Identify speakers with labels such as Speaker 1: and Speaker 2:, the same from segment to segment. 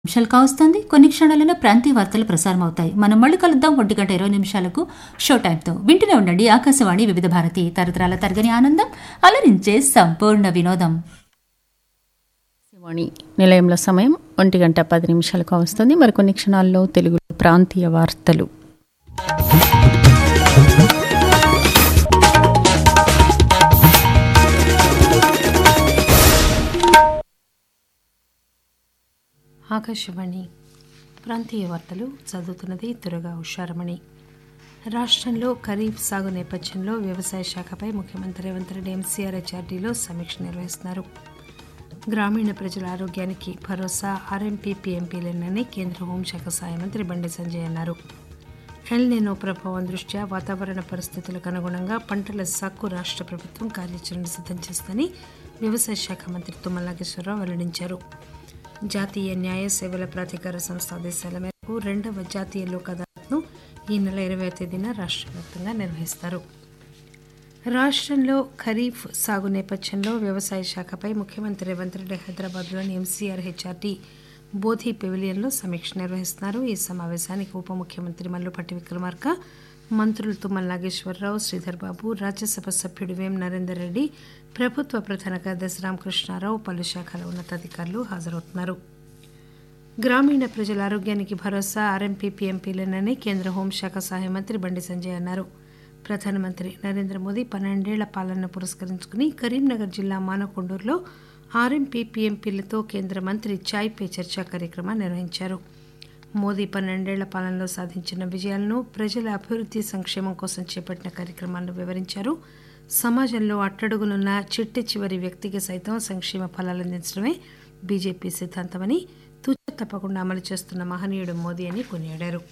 Speaker 1: నిమిషాలు కావస్తుంది కొన్ని క్షణాలలో ప్రాంతీయ వార్తలు ప్రసారం అవుతాయి మనం మళ్ళీ కలుద్దాం ఒంటి గంట ఇరవై నిమిషాలకు షో టైంతో వింటూనే ఉండండి ఆకాశవాణి వివిధ భారతి తరతరాల తరగని ఆనందం అలరించే సంపూర్ణ వినోదం
Speaker 2: వాణి నిలయంలో సమయం ఒంటి గంట పది నిమిషాలకు వస్తుంది మరికొన్ని క్షణాల్లో తెలుగు ప్రాంతీయ వార్తలు ఆకాశవాణి ప్రాంతీయ వార్తలు చదువుతున్నది దురగా ఉషారమణి రాష్ట్రంలో ఖరీఫ్ సాగు నేపథ్యంలో వ్యవసాయ శాఖపై ముఖ్యమంత్రి రేవంత్ రెడ్డి ఎంసీఆర్హెచ్ఆర్డీలో సమీక్ష నిర్వహిస్తున్నారు గ్రామీణ ప్రజల ఆరోగ్యానికి భరోసా ఆర్ఎంపీ పీఎంపీలేనని కేంద్ర హోంశాఖ సహాయ మంత్రి బండి సంజయ్ అన్నారు ఎల్ నినో ప్రభావం దృష్ట్యా వాతావరణ పరిస్థితులకు అనుగుణంగా పంటల సాగు రాష్ట్ర ప్రభుత్వం కార్యాచరణ సిద్ధం చేస్తుందని వ్యవసాయ శాఖ మంత్రి తుమ్మల నాగేశ్వరరావు వెల్లడించారు జాతీయ న్యాయ సేవల ప్రాధికార సంస్థ ఆదేశాల మేరకు రెండవ జాతీయ లోక్ అదాలత్ను ఈ నెల ఇరవై తేదీన రాష్ట్ర వ్యాప్తంగా నిర్వహిస్తారు రాష్ట్రంలో ఖరీఫ్ సాగు నేపథ్యంలో వ్యవసాయ శాఖపై ముఖ్యమంత్రి రేవంత్ రెడ్డి హైదరాబాద్లోని ఎంసీఆర్ హెచ్ఆర్టీ బోధి పెవిలియన్లో సమీక్ష నిర్వహిస్తున్నారు ఈ సమావేశానికి ఉప ముఖ్యమంత్రి మల్లుపట్టి విక్రమార్క మంత్రులు తుమ్మల నాగేశ్వరరావు శ్రీధర్ బాబు రాజ్యసభ సభ్యుడు వేం నరేందర్ రెడ్డి ప్రభుత్వ ప్రధాన కార్యదర్శి రామకృష్ణారావు పలు శాఖల ఉన్నతాధికారులు హాజరవుతున్నారు గ్రామీణ ప్రజల ఆరోగ్యానికి భరోసా ఆర్ఎంపీ పీఎంపీలేనని కేంద్ర హోంశాఖ సహాయ మంత్రి బండి సంజయ్ అన్నారు ప్రధానమంత్రి నరేంద్ర మోదీ పన్నెండేళ్ల పాలనను పురస్కరించుకుని కరీంనగర్ జిల్లా మానకొండూరులో ఆర్ఎంపీ పీఎంపీలతో కేంద్ర మంత్రి చాయ్ పే చర్చా కార్యక్రమాన్ని నిర్వహించారు మోదీ పన్నెండేళ్ల పాలనలో సాధించిన విజయాలను ప్రజల అభివృద్ధి సంక్షేమం కోసం చేపట్టిన కార్యక్రమాలను వివరించారు సమాజంలో అట్టడుగునున్న చిట్టి చివరి వ్యక్తికి సైతం సంక్షేమ ఫలాలు అందించడమే బీజేపీ సిద్ధాంతమని తుచ తప్పకుండా అమలు చేస్తున్న మహనీయుడు మోదీ అని కొనియాడారు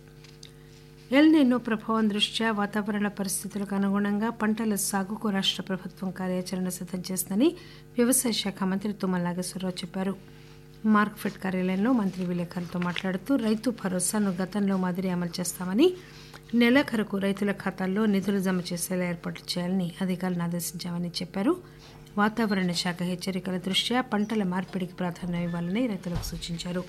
Speaker 2: ఎల్ నినో ప్రభావం దృష్ట్యా వాతావరణ పరిస్థితులకు అనుగుణంగా పంటల సాగుకు రాష్ట్ర ప్రభుత్వం కార్యాచరణ సిద్ధం చేస్తుందని వ్యవసాయ శాఖ మంత్రి తుమ్మల నాగేశ్వరరావు చెప్పారు మార్క్ఫెడ్ కార్యాలయంలో మంత్రి విలేకరులతో మాట్లాడుతూ రైతు భరోసాను గతంలో మాదిరి అమలు చేస్తామని నెలాఖరుకు రైతుల ఖాతాల్లో నిధులు జమ చేసేలా ఏర్పాట్లు చేయాలని అధికారులను ఆదేశించామని చెప్పారు వాతావరణ శాఖ హెచ్చరికల దృష్ట్యా పంటల మార్పిడికి ప్రాధాన్యం ఇవ్వాలని రైతులకు సూచించారు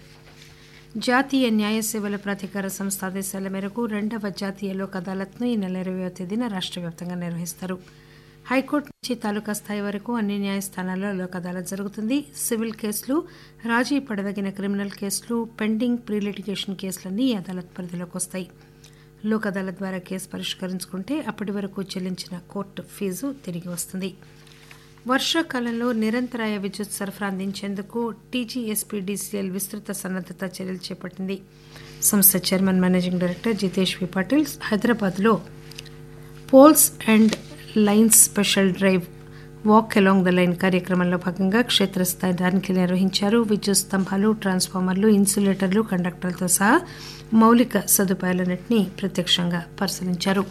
Speaker 2: జాతీయ న్యాయ సేవల ప్రాధికార సంస్థ ఆదేశాల మేరకు రెండవ జాతీయ లోక్ అదాలత్ను ఈ నెల ఇరవై తేదీన రాష్ట్ర వ్యాప్తంగా నిర్వహిస్తారు హైకోర్టు నుంచి తాలూకా స్థాయి వరకు అన్ని న్యాయస్థానాల్లో లోక్ అదాలత్ జరుగుతుంది సివిల్ కేసులు రాజీ పడదగిన క్రిమినల్ కేసులు పెండింగ్ ప్రీ లిటిగేషన్ కేసులన్నీ ఈ అదాలత్ పరిధిలోకి వస్తాయి లోక్ అదాలత్ ద్వారా కేసు పరిష్కరించుకుంటే అప్పటి వరకు చెల్లించిన కోర్టు ఫీజు తిరిగి వస్తుంది వర్షాకాలంలో నిరంతరాయ విద్యుత్ సరఫరా అందించేందుకు టీజీఎస్పీడీసీఎల్ విస్తృత సన్నద్దత చర్యలు చేపట్టింది సంస్థ chairman managing director Jitesh V Patil హైదరాబాద్లో poles and lines special drive walk along the line కార్యక్రమంలో భాగంగా క్షేత్రస్థాయి తనిఖీలు నిర్వహించారు విద్యుత్ స్తంభాలు ట్రాన్స్ఫార్మర్లు ఇన్సులేటర్లు కండక్టర్లతో సహా మౌలిక సదుపాయాలన్నింటినీ ప్రత్యక్షంగా పరిశీలించారు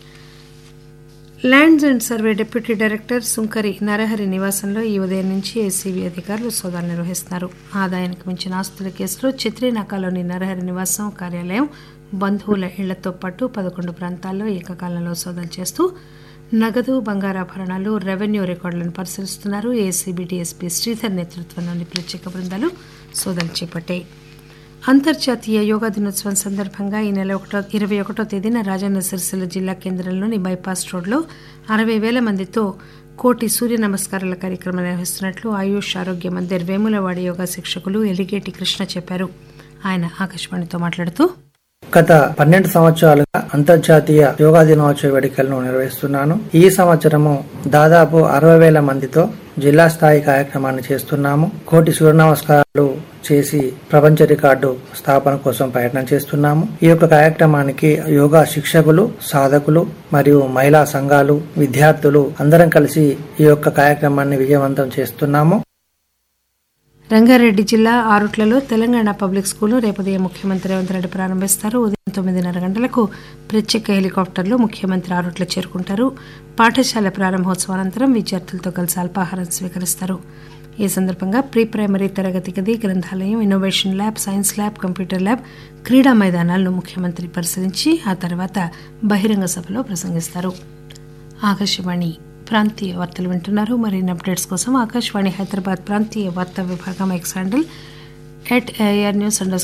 Speaker 2: lands and survey deputy director Sunkari Narahari నివాసంలో ఈ ఉదయం నుంచి ఏసీబీ అధికారులు సోదాలు నిర్వహిస్తున్నారు ఆదాయానికి మించిన ఆస్తుల కేసులో చిత్రీనాకాలోని నరహరి నివాసం కార్యాలయం బంధువుల ఇళ్లతో పాటు పదకొండు ప్రాంతాల్లో ఏకకాలంలో సోదాలు చేస్తూ నగదు బంగారాభరణాలు రెవెన్యూ రికార్డులను పరిశీలిస్తున్నారు ఏసీబీ డీఎస్పీ శ్రీధర్ నేతృత్వంలోని ప్రత్యేక బృందాలు సోదాలు చేపట్టాయి అంతర్జాతీయ యోగా దినోత్సవం సందర్భంగా ఈ నెల ఒకటో ఇరవై ఒకటో తేదీన రాజన్న సిరిసిల్ల జిల్లా కేంద్రంలోని బైపాస్ రోడ్లో అరవై వేల మందితో కోటి సూర్య నమస్కారాల కార్యక్రమం నిర్వహిస్తున్నట్లు ఆయుష్ ఆరోగ్య మందిర్ వేములవాడి యోగా శిక్షకులు ఎలిగేటి కృష్ణ చెప్పారు ఆయన ఆకాశవాణితో మాట్లాడుతూ
Speaker 3: గత పన్నెండు సంవత్సరాలుగా అంతర్జాతీయ యోగా దినోత్సవ వేడుకలను నిర్వహిస్తున్నాను ఈ సంవత్సరము దాదాపు అరవై వేల మందితో జిల్లా స్థాయి కార్యక్రమాన్ని చేస్తున్నాము కోటి సూర్య నమస్కారాలు చేసి ప్రపంచ రికార్డు స్థాపన కోసం ప్రయత్నం చేస్తున్నాము ఈ యొక్క కార్యక్రమానికి యోగా శిక్షకులు సాధకులు మరియు మహిళా సంఘాలు విద్యార్థులు అందరం కలిసి ఈ యొక్క కార్యక్రమాన్ని విజయవంతం చేస్తున్నాము
Speaker 4: రంగారెడ్డి జిల్లా ఆరుట్లలో తెలంగాణ పబ్లిక్ స్కూల్ రేపు ఉదయం ముఖ్యమంత్రి రేవంత్ రెడ్డి ప్రారంభిస్తారు ఉదయం తొమ్మిదిన్నర గంటలకు ప్రత్యేక హెలికాప్టర్లో ముఖ్యమంత్రి ఆరుట్ల చేరుకుంటారు పాఠశాల ప్రారంభోత్సవానంతరం విద్యార్థులతో కలిసి అల్పాహారం స్వీకరిస్తారు ఈ సందర్భంగా ప్రీ ప్రైమరీ తరగతి గది గ్రంథాలయం innovation lab science lab computer lab క్రీడా మైదానాలను ముఖ్యమంత్రి పరిశీలించి ఆ తర్వాత బహిరంగ సభలో ప్రసంగిస్తారు ఆకాశవాణి ప్రాంతీయ వార్తలు వింటున్నారు మరిన్ని అప్డేట్స్ కోసం ఆకాశవాణి హైదరాబాద్ ప్రాంతీయ వార్తా విభాగం X handle at AR news under